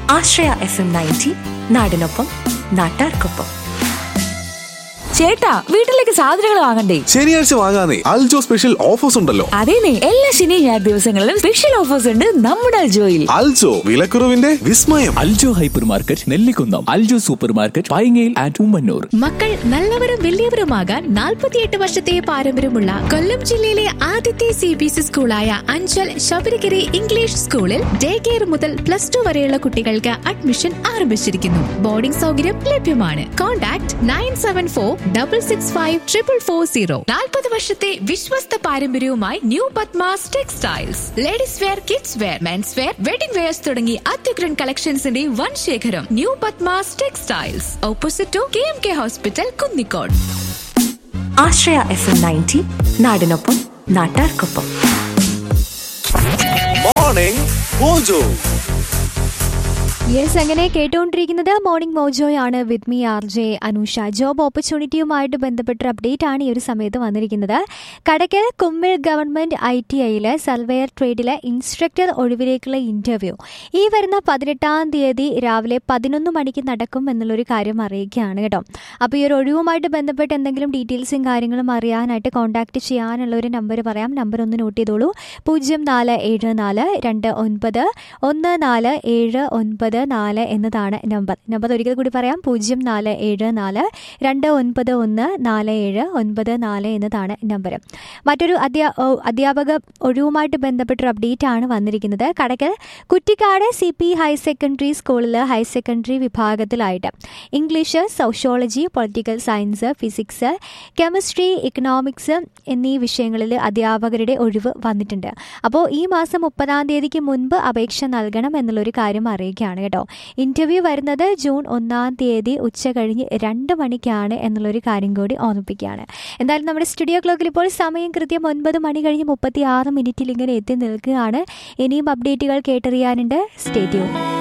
ആശ്രയ F M ninety നാടിനൊപ്പം നാട്ടാർക്കൊപ്പം ചേട്ടാ വീട്ടിലേക്ക് സാധനങ്ങൾ വാങ്ങണ്ടേ ശനിയാഴ്ച വാങ്ങാനേ അൽജോ സ്പെഷ്യൽ ഓഫേഴ്സ് ഉണ്ടല്ലോ അതേനെ എല്ലാ ശനി ഞായർ ദിവസങ്ങളിലും സ്പെഷ്യൽ ഓഫേഴ്സ് ഉണ്ട് നമ്മുടെ അൽജോയിൽ അൽജോ വിലക്കുറവിന്റെ വിസ്മയം Aljo hyper market Nellikunnam Aljo super market പൈങ്ങയിൽ ആൻഡ് ഉമ്മന്നൂർ മക്കൾ നല്ലവരും വലിയവരുമാകാൻ നാൽപ്പത്തിയെട്ട് വർഷത്തെ പാരമ്പര്യമുള്ള കൊല്ലം ജില്ലയിലെ ആദ്യത്തെ സി ബി എസ് സ്കൂളായ അഞ്ചൽ ശബരിഗിരി ഇംഗ്ലീഷ് സ്കൂളിൽ ഡേ കെയർ മുതൽ പ്ലസ് ടു വരെയുള്ള കുട്ടികൾക്ക് അഡ്മിഷൻ ആരംഭിച്ചിരിക്കുന്നു ബോർഡിംഗ് സൗകര്യം ലഭ്യമാണ് contact nine seven four double six five triple four zero നാൽപ്പത് വർഷത്തെ വിശ്വസ്ത പാരമ്പര്യവുമായി new Padmas textiles ladies wear kids wear mens wear wedding wears തുടങ്ങി അത്യുഗ്രൻ കളക്ഷൻസിന്റെ വൻ ശേഖരം new Padmas textiles opposite to K M K hospital Kunnicode Ashraya F M ninety നാടിനൊപ്പം നാട്ടാർക്കൊപ്പം morning mojo yes അങ്ങനെ കേട്ടുകൊണ്ടിരിക്കുന്നത് മോർണിംഗ് മോജോയാണ് with me R J Anusha job ഓപ്പർച്യൂണിറ്റിയുമായിട്ട് ബന്ധപ്പെട്ട അപ്ഡേറ്റ് ആണ് ഈ ഒരു സമയത്ത് വന്നിരിക്കുന്നത് Kadakkal Kummil government I T ഐയിലെ സർവേയർ ട്രേഡിലെ ഇൻസ്ട്രക്ടർ ഒഴിവിലേക്കുള്ള ഇന്റർവ്യൂ ഈ വരുന്ന പതിനെട്ടാം തീയതി രാവിലെ പതിനൊന്ന് മണിക്ക് നടക്കും എന്നുള്ളൊരു കാര്യം അറിയിക്കുകയാണ് കേട്ടോ അപ്പോൾ ഈ ഒരു ഒഴിവുമായിട്ട് ബന്ധപ്പെട്ട് എന്തെങ്കിലും ഡീറ്റെയിൽസും കാര്യങ്ങളും അറിയാനായിട്ട് കോൺടാക്ട് ചെയ്യാനുള്ള ഒരു നമ്പർ പറയാം നമ്പർ ഒന്ന് നോട്ട് ചെയ്തോളൂ പൂജ്യം നാല് ഏഴ് നാല് രണ്ട് ഒൻപത് ഒന്ന് നാല് ഏഴ് ഒൻപത് നാല് എന്നതാണ് നമ്പർ നമ്പർ ഒരിക്കൽ കൂടി പറയാം പൂജ്യം നാല് ഏഴ് നാല് രണ്ട് ഒൻപത് ഒന്ന് നാല് ഏഴ് ഒൻപത് നാല് എന്നതാണ് നമ്പർ മറ്റൊരു അധ്യാ ഓ, അധ്യാപക ഒഴിവുമായിട്ട് ബന്ധപ്പെട്ടൊരു അപ്ഡേറ്റ് ആണ് വന്നിരിക്കുന്നത് Kadakkal Kuttikkad C P higher secondary സ്കൂളിൽ ഹയർ സെക്കൻഡറി വിഭാഗത്തിലായിട്ട് English sociology political science physics chemistry economics എന്നീ വിഷയങ്ങളിൽ അധ്യാപകരുടെ ഒഴിവ് വന്നിട്ടുണ്ട് അപ്പോൾ ഈ മാസം മുപ്പതാം തീയതിക്ക് മുൻപ് അപേക്ഷ നൽകണം എന്നുള്ളൊരു കാര്യം അറിയിക്കുകയാണ് കേട്ടോ ഇൻ്റർവ്യൂ വരുന്നത് ജൂൺ ഒന്നാം തീയതി ഉച്ച കഴിഞ്ഞ് രണ്ട് മണിക്കാണ് എന്നുള്ളൊരു കാര്യം കൂടി ഓർമ്മിപ്പിക്കുകയാണ് എന്തായാലും നമ്മുടെ സ്റ്റുഡിയോ ക്ലോക്കിൽ ഇപ്പോൾ സമയം കൃത്യം ഒൻപത് മണി കഴിഞ്ഞ് മുപ്പത്തി ആറ് മിനിറ്റിൽ ഇങ്ങനെ എത്തി നിൽക്കുകയാണ് ഇനിയും അപ്ഡേറ്റുകൾ കേട്ടറിയാനുണ്ട് സ്റ്റേറ്റ്യൂ